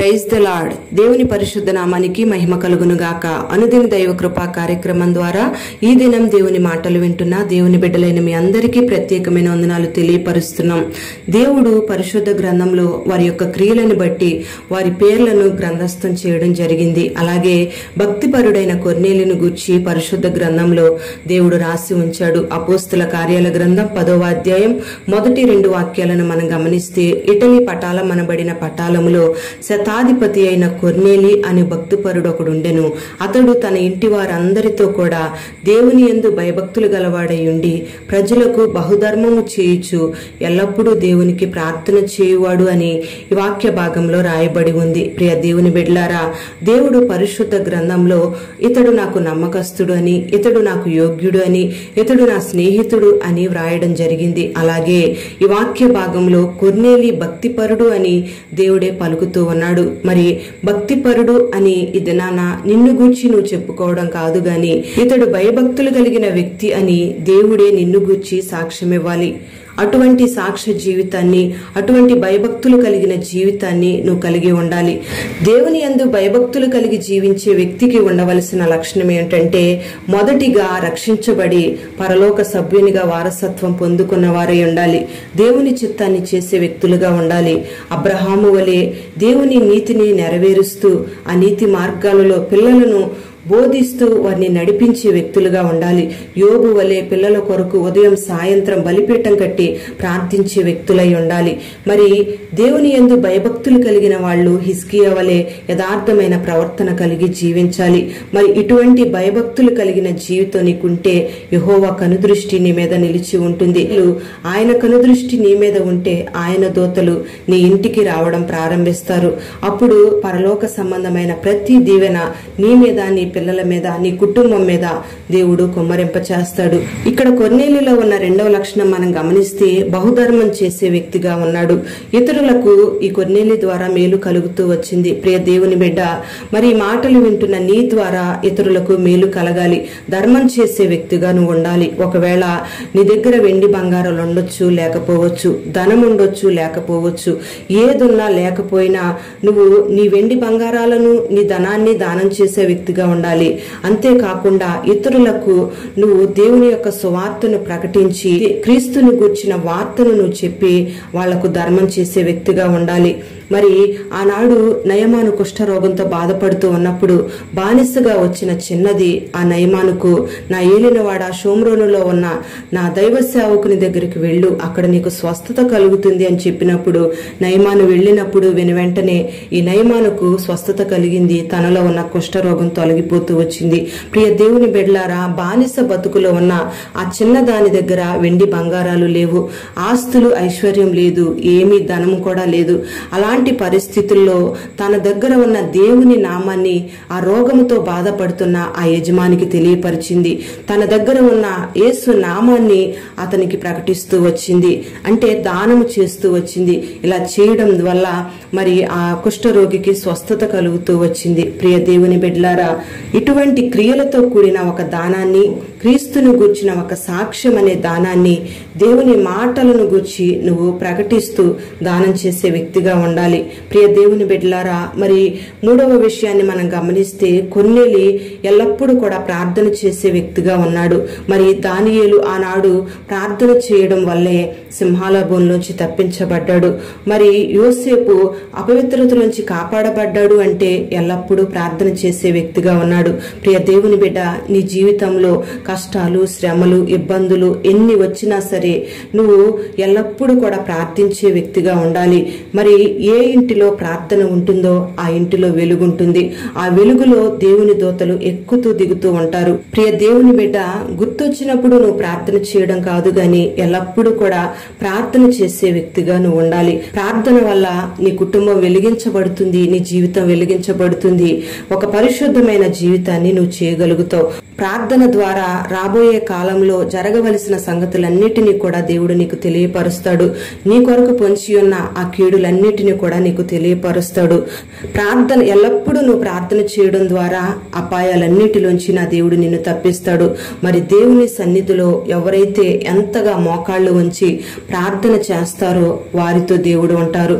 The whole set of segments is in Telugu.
ప్రైజ్ ద లార్డ్ దేవుని పరిశుద్ధ నామానికి మహిమ కలుగును గాక అనుదిన దైవ కృపా కార్యక్రమం ద్వారా ఈ దినం దేవుని మాటలు వింటున్న దేవుని బిడ్డలైన మీ అందరికీ ప్రత్యేకమైన వందనాలు తెలియపరుస్తున్నాం దేవుడు పరిశుద్ధ గ్రంథంలో వారి యొక్క క్రియలను బట్టి వారి పేర్లను గ్రంథస్థం చేయడం జరిగింది అలాగే భక్తిపరుడైన కొర్నేలిని గూర్చి పరిశుద్ధ గ్రంథంలో దేవుడు రాసి ఉంచాడు అపోస్తుల కార్యాల గ్రంథం పదవ అధ్యాయం మొదటి రెండు వాక్యాలను మనం గమనిస్తే ఇటలీ పటాలం అనబడిన పటాలములో శతాధిపతి అయిన కొర్నేలి అనే భక్తిపరుడు ఒకడు ఉండెను అతడు తన ఇంటి వారందరితో కూడా దేవుని యందు భయభక్తులు గలవాడై ఉండి ప్రజలకు బహుధర్మము చేయుచు ఎల్లప్పుడూ దేవునికి ప్రార్థన చేయువాడు అని ఈ వాక్య భాగంలో రాయబడి ఉంది ప్రియ దేవుని బిడ్లారా దేవుడు పరిశుద్ధ గ్రంథంలో ఇతడు నాకు నమ్మకస్తుడు అని ఇతడు నాకు యోగ్యుడు అని ఇతడు నా స్నేహితుడు అని వ్రాయడం జరిగింది అలాగే ఈ వాక్య భాగంలో కొర్నేలి భక్తిపరుడు అని దేవుడే పలుకుతూ ఉన్నాడు మరి భక్తిపరుడు అని ఇది నాన్న నిన్ను గూర్చి నువ్వు చెప్పుకోవడం కాదు గాని ఇతడు భయభక్తులు కలిగిన వ్యక్తి అని దేవుడే నిన్ను గూర్చి సాక్ష్యం ఇవ్వాలి అటువంటి సాక్ష్య జీవితాన్ని అటువంటి భయభక్తులు కలిగిన జీవితాన్ని నువ్వు కలిగి ఉండాలి దేవుని యందు భయభక్తులు కలిగి జీవించే వ్యక్తికి ఉండవలసిన లక్షణం ఏంటంటే మొదటిగా రక్షించబడి పరలోక సభ్యునిగా వారసత్వం పొందుకున్న వారై ఉండాలి దేవుని చిత్తాన్ని చేసే వ్యక్తులుగా ఉండాలి అబ్రహాము వలె దేవుని నీతిని నెరవేరుస్తూ ఆ నీతి మార్గాలలో పిల్లలను బోధిస్తూ వారిని నడిపించే వ్యక్తులుగా ఉండాలి యోగు వలె పిల్లల కొరకు ఉదయం సాయంత్రం బలిపీఠం కట్టి ప్రార్థించే వ్యక్తులై ఉండాలి మరి దేవుని యందు భయభక్తులు కలిగిన వాళ్ళు హిస్కియా వలె యథార్థమైన ప్రవర్తన కలిగి జీవించాలి మరి ఇటువంటి భయభక్తులు కలిగిన జీవితం నీకుంటే యహోవా కనుదృష్టి నీ మీద నిలిచి ఉంటుంది ఆయన కనుదృష్టి నీ మీద ఉంటే ఆయన దోతలు నీ ఇంటికి రావడం ప్రారంభిస్తారు అప్పుడు పరలోక సంబంధమైన ప్రతి దీవెన నీ మీద నీ పిల్లల మీద నీ కుటుంబం మీద దేవుడు కుమ్మరింప చేస్తాడు ఇక్కడ కొన్నేళ్ళలో ఉన్న రెండవ లక్షణం మనం గమనిస్తే బహుధర్మం చేసే వ్యక్తిగా ఉన్నాడు ఇతరులకు ఈ కొన్నేలి ద్వారా మేలు కలుగుతూ వచ్చింది ప్రియ దేవుని బిడ్డ మరి ఈ మాటలు వింటున్న నీ ద్వారా ఇతరులకు మేలు కలగాలి ధర్మం చేసే వ్యక్తిగా నువ్వు ఉండాలి ఒకవేళ నీ దగ్గర వెండి బంగారాలు ఉండొచ్చు లేకపోవచ్చు ధనం ఉండొచ్చు లేకపోవచ్చు ఏదున్నా లేకపోయినా నువ్వు నీ వెండి బంగారాలను నీ ధనాన్ని దానం చేసే వ్యక్తిగా ఉండాలి అంతేకాకుండా ఇతరులకు నువ్వు దేవుని యొక్క సువార్తను ప్రకటించి క్రీస్తుని గూర్చిన వార్తను నువ్వు చెప్పి వాళ్లకు ధర్మం చేసే వ్యక్తిగా ఉండాలి మరి ఆనాడు నయమాను కుష్ఠరోగంతో బాధపడుతూ ఉన్నప్పుడు బానిసగా వచ్చిన చిన్నది ఆ నయమానుకు నా ఏలినవాడ షోమ్రోనులో ఉన్న నా దైవ సేవకుని దగ్గరికి వెళ్ళు అక్కడ నీకు స్వస్థత కలుగుతుంది అని చెప్పినప్పుడు నయమాను వెళ్ళినప్పుడు వెను వెంటనే ఈ నయమానుకు స్వస్థత కలిగింది తనలో ఉన్న కుష్ఠరోగం తొలగిపోతూ వచ్చింది ప్రియ దేవుని బిడ్లారా బానిస బతుకులో ఉన్న ఆ చిన్న దాని దగ్గర వెండి బంగారాలు లేవు ఆస్తులు ఐశ్వర్యం లేదు ఏమీ ధనము కూడా లేదు అలాంటి పరిస్థితుల్లో తన దగ్గర ఉన్న దేవుని నామాన్ని ఆ రోగముతో బాధపడుతున్న ఆ యజమానికి తెలియపరిచింది తన దగ్గర ఉన్న యేసు నామాన్ని అతనికి ప్రకటిస్తూ వచ్చింది అంటే దానము చేస్తూ వచ్చింది ఇలా చేయడం వల్ల మరి ఆ కుష్ఠరోగికి స్వస్థత కలుగుతూ వచ్చింది ప్రియ దేవుని బిడ్లారా ఇటువంటి క్రియలతో కూడిన ఒక దానాన్ని క్రీస్తును గూర్చిన ఒక సాక్ష్యం అనే దానాన్ని దేవుని మాటలను గూర్చి నువ్వు ప్రకటిస్తూ దానం చేసే వ్యక్తిగా ఉండాలి ప్రియ దేవుని బిడ్డలారా మరి మూడవ విషయాన్ని మనం గమనిస్తే కొన్నేలి ఎల్లప్పుడూ కూడా ప్రార్థన చేసే వ్యక్తిగా ఉన్నాడు మరి దానియేలు ఆనాడు ప్రార్థన చేయడం వల్లే సింహాల బోన్లోంచి తప్పించబడ్డాడు మరి యోసేపు అపవిత్రతలోంచి కాపాడబడ్డాడు అంటే ఎల్లప్పుడూ ప్రార్థన చేసే వ్యక్తిగా ఉన్నాడు ప్రియ దేవుని బిడ్డ నీ జీవితంలో కష్టాలు శ్రమలు ఇబ్బందులు ఎన్ని వచ్చినా సరే నువ్వు ఎల్లప్పుడూ కూడా ప్రార్థించే వ్యక్తిగా ఉండాలి మరి ఏ ఇంటిలో ప్రార్థన ఉంటుందో ఆ ఇంటిలో వెలుగుంటుంది ఆ వెలుగులో దేవుని దోతలు ఎక్కుతూ దిగుతూ ఉంటారు ప్రియ దేవుని బిడ్డ గుర్తొచ్చినప్పుడు నువ్వు ప్రార్థన చేయడం కాదు గాని ఎల్లప్పుడూ కూడా ప్రార్థన చేసే వ్యక్తిగా నువ్వు ఉండాలి ప్రార్థన వల్ల నీ కుటుంబం వెలిగించబడుతుంది నీ జీవితం వెలిగించబడుతుంది ఒక పరిశుద్ధమైన జీవితాన్ని నువ్వు చేయగలుగుతావు ప్రార్థన ద్వారా రాబోయే కాలంలో జరగవలసిన సంగతులన్నిటినీ కూడా దేవుడు నీకు తెలియపరుస్తాడు నీ కొరకు పొంచి ఉన్న ఆ కీడులన్నిటినీ కూడా నీకు తెలియపరుస్తాడు ప్రార్థన ఎల్లప్పుడూ నువ్వు ప్రార్థన చేయడం ద్వారా అపాయాలన్నిటిలోంచి నా దేవుడు నిన్ను తప్పిస్తాడు మరి దేవుని సన్నిధిలో ఎవరైతే ఎంతగా మోకాళ్ళు ఉంచి ప్రార్థన చేస్తారో వారితో దేవుడు ఉంటారు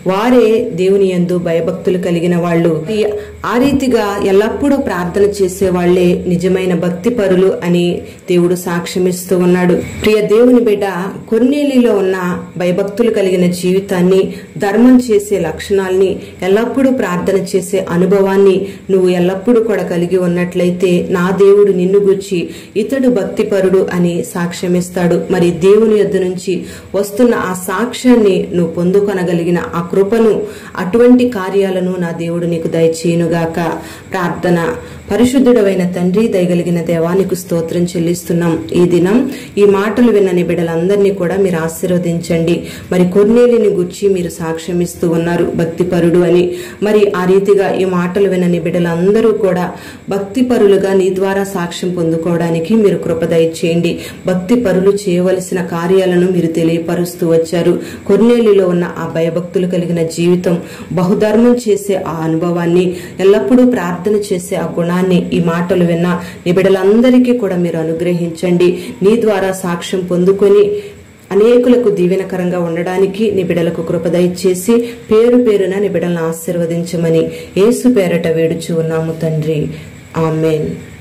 వారే దేవుని యందు భయభక్తులు కలిగిన వాళ్ళు ఈ- ఆ రీతిగా ఎల్లప్పుడూ ప్రార్థన చేసే వాళ్లే నిజమైన భక్తి పరులు అని దేవుడు సాక్ష్యమిస్తూ ఉన్నాడు ప్రియ దేవుని బిడ్డ కొన్నేలిలో ఉన్న భయభక్తులు కలిగిన జీవితాన్ని ధర్మం చేసే లక్షణాల్ని ఎల్లప్పుడూ ప్రార్థన చేసే అనుభవాన్ని నువ్వు ఎల్లప్పుడూ కూడా కలిగి ఉన్నట్లయితే నా దేవుడు నిన్ను గుచ్చి ఇతడు భక్తిపరుడు అని సాక్ష్యమిస్తాడు మరి దేవుని యొద్ద నుంచి వస్తున్న ఆ సాక్ష్యాన్ని నువ్వు పొందుకొనగలిగిన ఆ కృపను అటువంటి కార్యాలను నా దేవుడు నీకు దయచేయునుగాక ప్రార్థన పరిశుద్ధుడవైన తండ్రి దయగలిగిన దేవానికి స్తోత్రం చెల్లిస్తున్నాం ఈ దినం ఈ మాటలు విన్నని బిడ్డలందరినీ కూడా మీరు ఆశీర్వదించండి మరి కొన్నేలిని గుచ్చి మీరు సాక్ష్యం ఇస్తూ ఉన్నారు భక్తిపరుడు అని మరి ఆ రీతిగా ఈ మాటలు వినని బిడ్డలందరూ కూడా భక్తిపరులుగా నీ ద్వారా సాక్ష్యం పొందుకోవడానికి మీరు కృప దయచేయండి భక్తి పరులు చేయవలసిన కార్యాలను మీరు తెలియపరుస్తూ వచ్చారు కొన్నేలిలో ఉన్న ఆ భయభక్తులు కలిగిన జీవితం బహుధర్మం చేసే ఆ అనుభవాన్ని ఎల్లప్పుడూ ప్రార్థన చేసే ఆ గుణాన్ని ఈ మాటలు విన్న నీ బిడ్డలందరికీ కూడా మీరు అనుగ్రహించండి నీ ద్వారా సాక్ష్యం పొందుకొని అనేకులకు దీవెనకరంగా ఉండడానికి నీ బిడలకు కృపద ఇచ్చేసి పేరు పేరున నీ బిడలను ఆశీర్వదించమని యేసు పేరట వేడుచు ఉన్నాము తండ్రి ఆమెన్